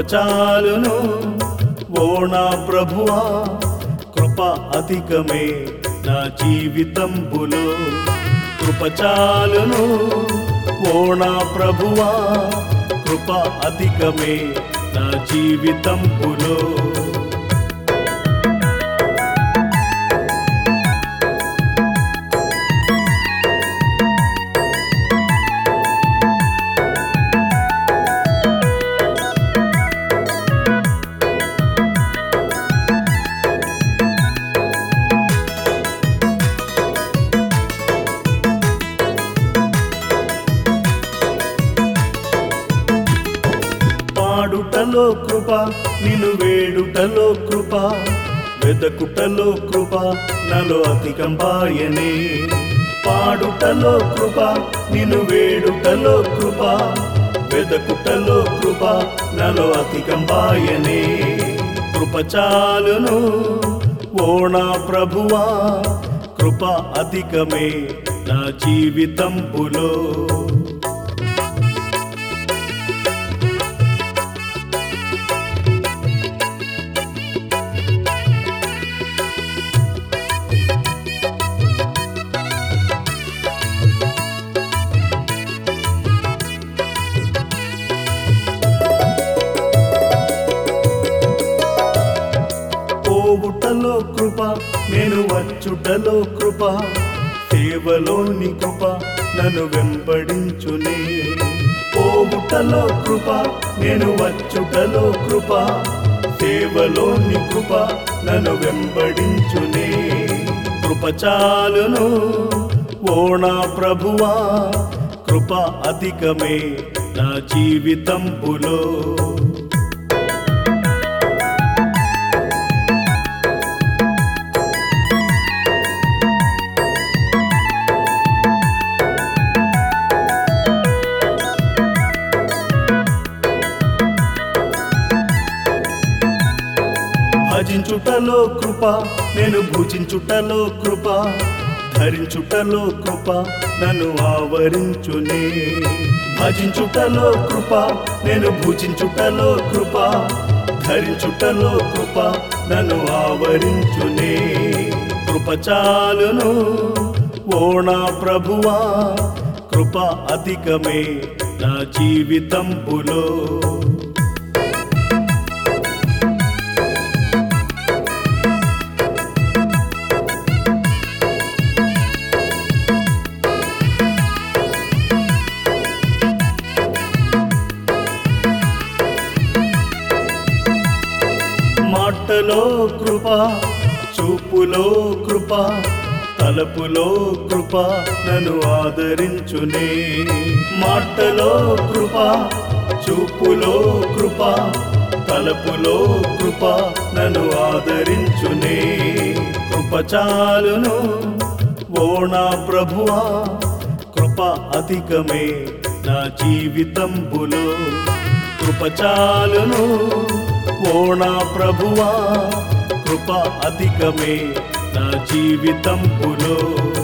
చాలును ఓ నా ప్రభువా కృప అధికమే నా జీవితంబులో కృప చాలును ఓ నా ప్రభువా కృప అధికమే నా జీవితంబులో పాడుటలో కృప నిన్ను వేడుటలో కృప వెదకుటలో కృప నలో అధికంపాయనే పాడుటలో కృప నిన్ను వేడుటలో కృప వెదకుటలో కృప నలో అధికంపాయనే కృప చాలును ఓ నా ప్రభువా కృప అధికమే నా జీవితంబులో పోవుటలో కృప నేను వచ్చుటలో కృప సేవలోని కృప నన్ను వెంబడించునే పోవుటలో కృప నేను వచ్చుటలో కృప సేవలోని కృప నన్ను వెంబడించునే కృప చాలును ఓ నా ప్రభువా కృప అధికమే నా జీవితంబులో భజించుటలో కృప నేను భుజించుటలో కృప ధరించుటలో కృప నన్ను ఆవరించునే భజించుటలో కృప నేను భుజించుటలో కృప ధరించుటలో కృప నన్ను ఆవరించునే కృప చాలును ఓ నా ప్రభువా కృప అధికమే నా జీవితంబులో మాటలో కృప చూపులో కృప తలపులో కృప నన్ను ఆదరించునే మాటలో కృప చూపులో కృప తలపులో కృప నన్ను ఆదరించునే కృప చాలును ఓ నా ప్రభువా కృప అధికమే నా జీవితంబులో కృప చాలును ఓ నా ప్రభువా కృప అధికమే నా జీవితంబులో